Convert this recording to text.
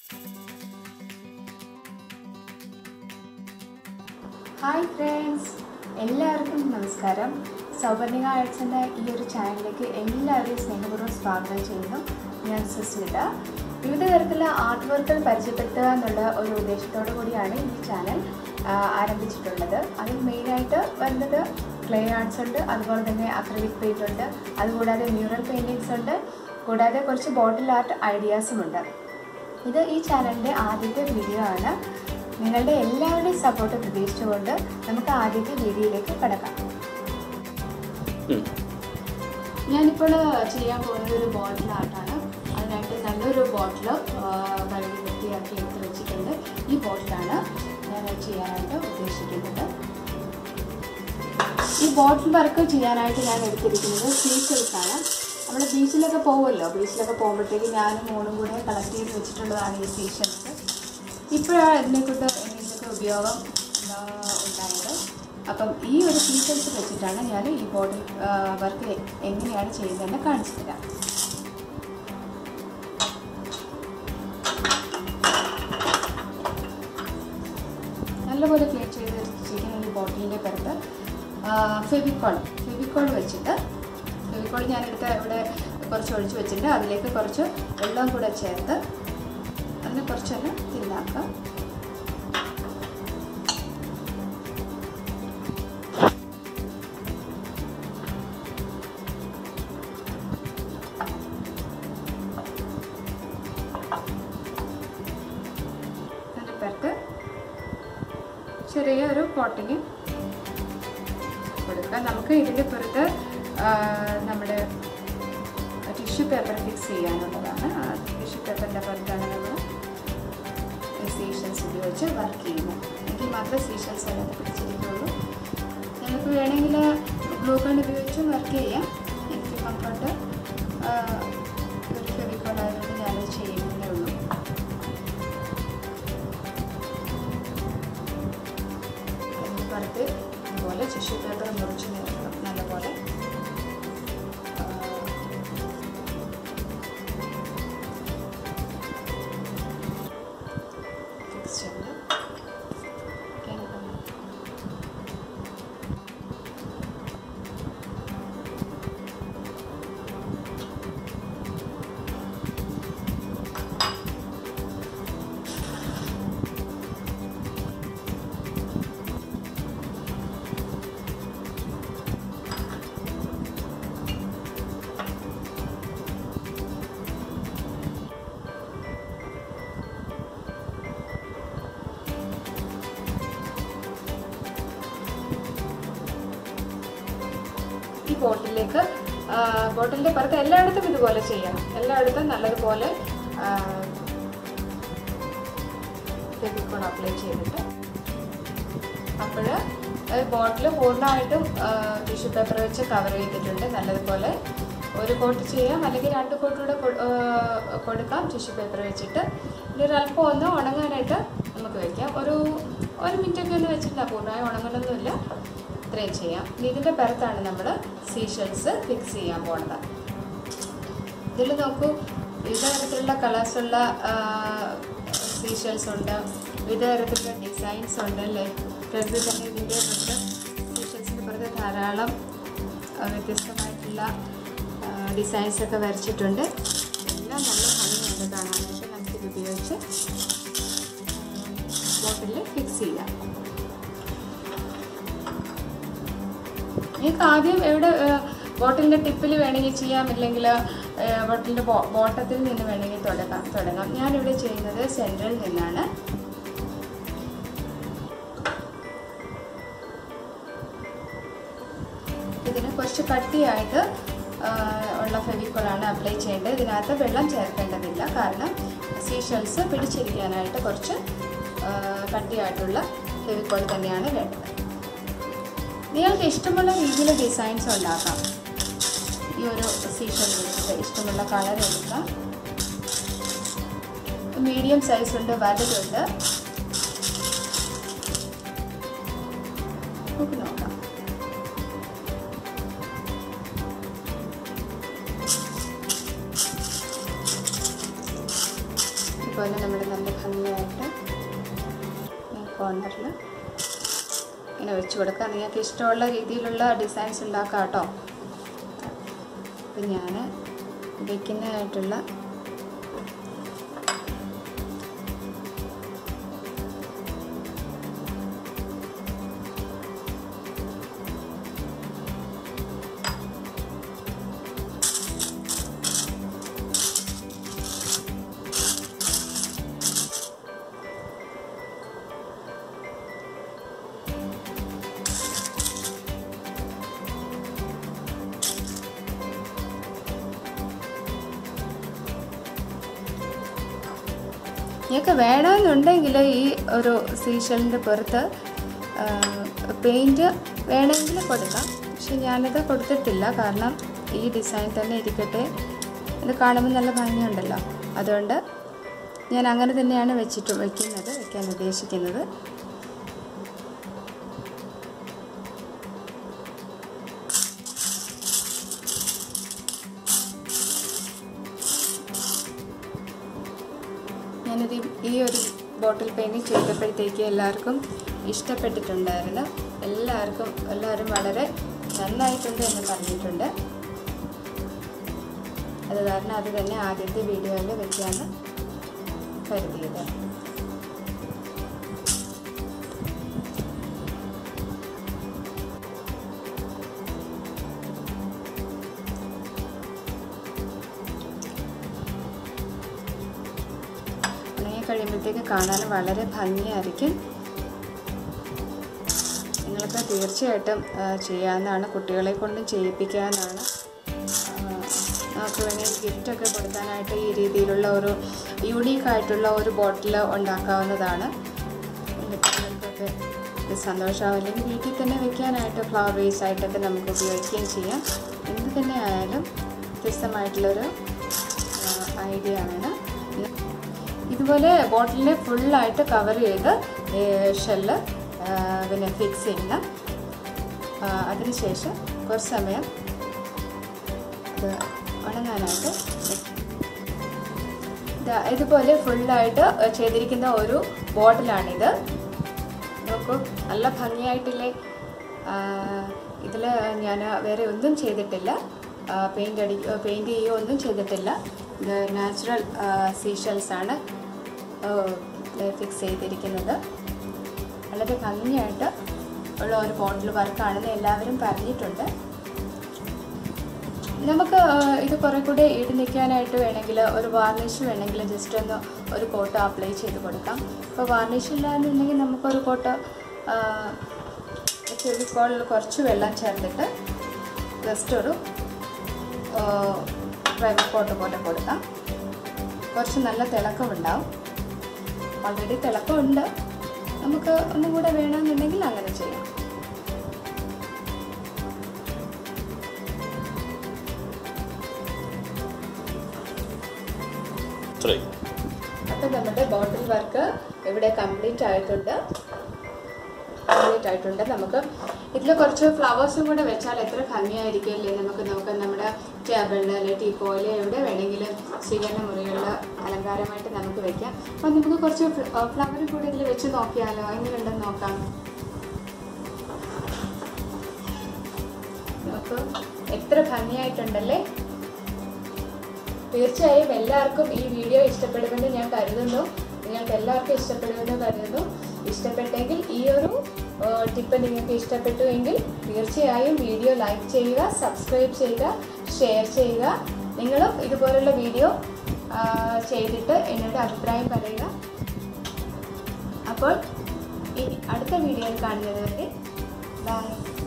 Hi friends എല്ലാവർക്കും നമസ്കാരം സൗപർണിക ആർട്സിൻ്റെ ഈ ഒരു ചാനലിലേക്ക് എല്ലാവരെയും സ്നേഹപൂർവ്വം സ്വാഗതം ചെയ്യുന്നു ഞാൻ സുസ്മിത വിവിധ തരത്തിലുള്ള ആർട്ട് വർക്കുകൾ പരിചയപ്പെടുത്തുക എന്നുള്ള ഒരു ഉദ്ദേശത്തോടു കൂടിയാണ് ഈ ചാനൽ ആ, ആരംഭിച്ചിട്ടുള്ളത് അതിൽ മെയിനായിട്ട് വരുന്നത് ക്ലേ ആർട്സ് ഉണ്ട് അതുപോലെ തന്നെ അക്രലിക് പെയിൻ്റ് ഉണ്ട് അതുകൂടാതെ മ്യൂറൽ പെയിൻറ്റിങ്സ് ഉണ്ട് കൂടാതെ കുറച്ച് ബോട്ടിൽ ആർട്ട് ഐഡിയാസും ഉണ്ട് ഇത് ഈ ചാനലിൻ്റെ ആദ്യത്തെ വീഡിയോ ആണ് നിങ്ങളുടെ എല്ലാവരുടെയും സപ്പോർട്ട് പ്രതീക്ഷിച്ചുകൊണ്ട് നമുക്ക് ആദ്യത്തെ വീഡിയോയിലേക്ക് കടക്കാം ഉം. ഞാനിപ്പോൾ ചെയ്യാൻ പോകുന്നത് ഒരു ബോട്ടിൽ ആർട്ടാണ് അതിനായിട്ട് നല്ലൊരു ബോട്ടിൽ കഴുകി വൃത്തിയാക്കി എടുത്ത് വെച്ചിട്ടുണ്ട് ഈ ബോട്ടിലാണ് ഞാൻ ചെയ്യാനായിട്ട് ഉദ്ദേശിക്കുന്നത് ഈ ബോട്ടിൽ വർക്ക് ചെയ്യാനായിട്ട് ഞാൻ എടുത്തിരിക്കുന്നത് സീസൽസ് ആണ് നമ്മൾ ബീച്ചിലൊക്കെ പോകുമല്ലോ ബീച്ചിലൊക്കെ പോകുമ്പോഴത്തേക്ക് ഞാനും മോളും കൂടെ കളക്ട് ചെയ്ത് വെച്ചിട്ടുള്ളതാണ് ഈ സീഷൽസ് ഇപ്പോഴാണ് ഇതിനെക്കൊണ്ട് എന്തെങ്കിലുമൊക്കെ ഉപയോഗം ആ, ഉണ്ടായത് അപ്പം ഈ ഒരു സീഷൽസ് വെച്ചിട്ടാണ് ഞാൻ ഈ ബോട്ടിൽ വർക്ക് എങ്ങനെയാണ് ചെയ്യുന്നതെന്ന് കാണിച്ചു തരാം നല്ലപോലെ ക്ലീൻ ചെയ്ത് വെച്ചിരിക്കുന്ന ഈ ബോട്ടിലിൻ്റെ പുറത്ത് ഫെവിക്കോൾ ഫെവിക്കോൾ വെച്ചിട്ട് ഫെവിക്കോൾ ഞാനെടുത്ത് ഇവിടെ കുറച്ച് ഒഴിച്ച് വെച്ചിട്ടുണ്ട് അതിലേക്ക് കുറച്ച് വെള്ളം കൂടെ ചേർത്ത് അതിനെ കുറച്ചൊന്ന് തിന്നാക്കാം അതിൻ്റെ പുറത്ത് ചെറിയ ഒരു കോട്ടിങ് കൊടുക്കുക നമുക്ക് ഇതിൻ്റെ പുറത്ത് ആ, നമ്മുടെ ടിഷ്യൂ പേപ്പർ ഫിക്സ് ചെയ്യാനുള്ളതാണ് ആ ടിഷ്യൂ പേപ്പറിൻ്റെ പുറത്താണ് നമ്മൾ സീഷൻസ് ഉപയോഗിച്ച് വർക്ക് ചെയ്യുന്നത് എങ്കിൽ മാത്രമേ സീഷൻസ് അതിനകത്ത് പിടിച്ചിരിക്കുള്ളൂ നമുക്ക് വേണമെങ്കിൽ ഗ്ലൂ ഗൺ ഉപയോഗിച്ചും വർക്ക് ചെയ്യാം എനിക്ക് കംഫർട്ട് ഒരു ഫെവിക്കോൾ ആയതുകൊണ്ട് ഞാനത് ചെയ്യുന്നതേ ഉള്ളൂ അതിന് പുറത്ത് ഇതുപോലെ ടിഷ്യൂ പേപ്പർ മുറിച്ച് നിർത്തണം നല്ലപോലെ ഫിക്സ് ചെയ്ത് ഈ ബോട്ടിലേക്ക് ബോട്ടിലിൻ്റെ പുറത്ത് എല്ലായിടത്തും ഇതുപോലെ ചെയ്യണം എല്ലായിടത്തും നല്ലതുപോലെ ഫെവിക്കോൾ അപ്ലൈ ചെയ്തിട്ട് അപ്പോൾ ബോട്ടിൽ പൂർണ്ണമായിട്ടും ടിഷ്യൂ പേപ്പർ വെച്ച് കവർ ചെയ്തിട്ടുണ്ട് നല്ലതുപോലെ ഒരു കോട്ട് ചെയ്യാം അല്ലെങ്കിൽ രണ്ട് കോട്ടൂടെ കൊടുക്കാം ടിഷ്യൂ പേപ്പർ വെച്ചിട്ട് ഇനി ഒരു അല്പം ഒന്ന് ഉണങ്ങാനായിട്ട് നമുക്ക് വെക്കാം ഒരു ഒരു മിനിറ്റൊക്കെ ഒന്ന് വെച്ചിട്ടില്ല പൂർണ്ണമായി ഉണങ്ങണമെന്നില്ല ഇത്രയും ചെയ്യാം ഇനി ഇതിൻ്റെ പുറത്താണ് നമ്മൾ സീഷൽസ് ഫിക്സ് ചെയ്യാൻ പോണത് ഇതിൽ നോക്കൂ വിവിധ തരത്തിലുള്ള കളേഴ്സുള്ള സീഷൽസ് ഉണ്ട് വിവിധ തരത്തിലുള്ള ഡിസൈൻസ് ഉണ്ട് അല്ലേ പ്രകൃതി തന്നെ ഇതിൻ്റെ പുറത്ത് സീഷൽസിൻ്റെ പുറത്ത് ധാരാളം ആ, വ്യത്യസ്തമായിട്ടുള്ള ഡിസൈൻസ് ഒക്കെ വരച്ചിട്ടുണ്ട് എല്ലാം നല്ല ഭംഗിയുണ്ട് കാണാനായിട്ട് നമുക്കിത് ഉപയോഗിച്ച് ബോട്ടിൽ ഫിക്സ് ചെയ്യാം നിങ്ങൾക്ക് ആദ്യം എവിടെ ബോട്ടിലിൻ്റെ ടിപ്പിൽ വേണമെങ്കിൽ ചെയ്യാം ഇല്ലെങ്കിൽ ബോട്ടിലിൻ്റെ ബോട്ടത്തിൽ നിന്ന് വേണമെങ്കിൽ തുടങ്ങാം തുടങ്ങാം ഞാനിവിടെ ചെയ്യുന്നത് സെൻട്രൽ നിന്നാണ് ഇതിന് കുറച്ച് കട്ടിയായിട്ട് ആ, ഉള്ള ഫെവിക്കോളാണ് അപ്ലൈ ചെയ്യേണ്ടത് ഇതിനകത്ത് വെള്ളം ചേർക്കേണ്ടതില്ല കാരണം സീഷൽസ് പിടിച്ചിരിക്കാനായിട്ട് കുറച്ച് ആ, കട്ടിയായിട്ടുള്ള ഫെവിക്കോൾ തന്നെയാണ് വേണ്ടത് നിങ്ങൾക്ക് ഇഷ്ടമുള്ള രീതിയിൽ ഡിസൈൻസ് ഉണ്ടാക്കാം ഈ ഒരു സീഷൻ വെച്ചിട്ട് ഇഷ്ടമുള്ള കളർ എടുക്കാം മീഡിയം സൈസ് ഉണ്ട് വലുതുണ്ട് നമുക്ക് നോക്കാം ഇതുപോലെ നമ്മൾ നല്ല ഭംഗിയായിട്ട് ഈ കോർണറിൽ ഇങ്ങനെ വെച്ച് കൊടുക്കാം നിങ്ങൾക്ക് ഇഷ്ടമുള്ള രീതിയിലുള്ള ഡിസൈൻസ് ഉണ്ടാക്കാം കേട്ടോ അപ്പം ഞാൻ വെക്കുന്നതായിട്ടുള്ള നിങ്ങൾക്ക് വേണമെന്നുണ്ടെങ്കിൽ ഈ ഒരു സീഷലിൻ്റെ പുറത്ത് പെയിൻറ്റ് വേണമെങ്കിൽ കൊടുക്കാം പക്ഷെ ഞാനത് കൊടുത്തിട്ടില്ല കാരണം ഈ ഡിസൈൻ തന്നെ ഇരിക്കട്ടെ ഇത് കാണുമ്പോൾ നല്ല ഭംഗിയുണ്ടല്ലോ അതുകൊണ്ട് ഞാൻ അങ്ങനെ തന്നെയാണ് വെച്ചിട്ട് വയ്ക്കുന്നത് വയ്ക്കാൻ ഉദ്ദേശിക്കുന്നത് ഞാനിത് ഈ- ഈ ഒരു ബോട്ടിൽ പെയിൻറ്റിങ് ചെയ്തപ്പോഴത്തേക്ക് എല്ലാവർക്കും ഇഷ്ടപ്പെട്ടിട്ടുണ്ടായിരുന്നു എല്ലാവർക്കും എല്ലാവരും വളരെ നന്നായിട്ടുണ്ട് എന്ന് പറഞ്ഞിട്ടുണ്ട് അത് കാരണം അത് തന്നെ ആദ്യത്തെ വീഡിയോയിൽ വെക്കാണ് കരുതിയത് ഉണങ്ങി കഴിയുമ്പോഴത്തേക്ക് കാണാൻ വളരെ ഭംഗിയായിരിക്കും നിങ്ങൾക്ക് തീർച്ചയായിട്ടും ആ, ചെയ്യാവുന്നതാണ് കുട്ടികളെ കൊണ്ടും ചെയ്യിപ്പിക്കാവുന്നതാണ് ആ, നമുക്ക് വേണമെങ്കിൽ ഗിഫ്റ്റൊക്കെ കൊടുക്കാനായിട്ട് ഈ രീതിയിലുള്ള ഒരു യൂണീക്കായിട്ടുള്ള ഒരു ബോട്ടിൽ ഉണ്ടാക്കാവുന്നതാണ് കുട്ടികൾക്കൊക്കെ ഇത് സന്തോഷമാവും അല്ലെങ്കിൽ വീട്ടിൽ തന്നെ വെക്കാനായിട്ട് ഫ്ലവർ വേസ് ആയിട്ടൊക്കെ നമുക്ക് ഉപയോഗിക്കുകയും ചെയ്യാം എന്ത് തന്നെ ആയാലും വ്യത്യസ്തമായിട്ടുള്ളൊരു ഐഡിയ ആണ് ഇതുപോലെ ബോട്ടിലിനെ ഫുള്ളായിട്ട് കവർ ചെയ്ത് ഷെല്ല് പിന്നെ ഫിക്സ് ചെയ്യണം ആ, അതിനുശേഷം കുറച്ച് സമയം ഇത് ഉണങ്ങാനായിട്ട് വെക്കും. ദാ ഇതുപോലെ ഫുള്ളായിട്ട് ചെയ്തിരിക്കുന്ന ഒരു ബോട്ടിലാണിത് നോക്കൂ നല്ല ഭംഗിയായിട്ടില്ലേ ഇതിൽ ഞാൻ വേറെ ഒന്നും ചെയ്തിട്ടില്ല പെയിൻ്റ് അടി പെയിൻറ് ചെയ്യുകയോ ഒന്നും ചെയ്തിട്ടില്ല ഇത് നാച്ചുറൽ സീഷൽസ് ആണ് ഫിക്സ് ചെയ്തിരിക്കുന്നത് വളരെ ഭംഗിയായിട്ട് ഉള്ള ഒരു ബോട്ടിൽ വർക്കാണെന്ന് എല്ലാവരും പറഞ്ഞിട്ടുണ്ട് നമുക്ക് ആ, ഇത് കുറേ കൂടെ ഈട് നിൽക്കാനായിട്ട് വേണമെങ്കിൽ ഒരു വാർണിഷ് വേണമെങ്കിൽ ജസ്റ്റ് ഒന്ന് ഒരു കോട്ട് അപ്ലൈ ചെയ്ത് കൊടുക്കാം ഇപ്പോൾ വാർണിഷ് ഇല്ലാന്നുണ്ടെങ്കിൽ നമുക്കൊരു കോട്ട് ഫെവിക്കോളിൽ കുറച്ച് വെള്ളം ചേർത്തിട്ട് ജസ്റ്റ് ഒരു പ്രൈവറ്റ് കോട്ട് പോലെ കൊടുക്കാം കുറച്ച് നല്ല തിളക്കമുണ്ടാവും ഓൾറെഡി തിളക്കമുണ്ട് നമുക്ക് ഒന്നും കൂടെ വേണമെന്നുണ്ടെങ്കിൽ അങ്ങനെ ചെയ്യാം ഇത്രയും അപ്പം നമ്മുടെ ബോട്ടിൽ വർക്ക് ഇവിടെ കംപ്ലീറ്റ് ആയിട്ടുണ്ട് കംപ്ലീറ്റ് ആയിട്ടുണ്ട് നമുക്ക് ഇതിൽ കുറച്ച് ഫ്ലവേഴ്സും കൂടെ വെച്ചാൽ എത്ര ഭംഗിയായിരിക്കുമല്ലേ നമുക്ക് നമുക്ക് നമ്മുടെ ടേബിളിൽ അല്ലെങ്കിൽ ടീപ്പോയിൽ എവിടെ വേണമെങ്കിലും സ്വീകരണ മുറികളിൽ അലങ്കാരമായിട്ട് നമുക്ക് വെക്കാം അപ്പം നമുക്ക് കുറച്ച് ഫ്ലവർ കൂടെ ഇതിൽ വെച്ച് നോക്കിയാലോ എങ്ങനെയുണ്ടെന്ന് നോക്കാം നമുക്ക് എത്ര ഭംഗിയായിട്ടുണ്ടല്ലേ തീർച്ചയായും എല്ലാവർക്കും ഈ വീഡിയോ ഇഷ്ടപ്പെടുമെന്ന് ഞാൻ കരുതുന്നു നിങ്ങൾക്ക് എല്ലാവർക്കും ഇഷ്ടപ്പെടുമെന്ന് കരുതുന്നു ഇഷ്ടപ്പെട്ടെങ്കിൽ ഈ ഒരു ടിപ്പ് നിങ്ങൾക്ക് ഇഷ്ടപ്പെട്ടു എങ്കിൽ തീർച്ചയായും വീഡിയോ ലൈക്ക് ചെയ്യുക സബ്സ്ക്രൈബ് ചെയ്യുക ഷെയർ ചെയ്യുക നിങ്ങളും ഇതുപോലുള്ള വീഡിയോ ആ, ചെയ്തിട്ട് എന്നോട് അഭിപ്രായം പറയുക അപ്പോൾ ഇനി അടുത്ത വീഡിയോയിൽ കാണുന്നത് വരെ ബൈ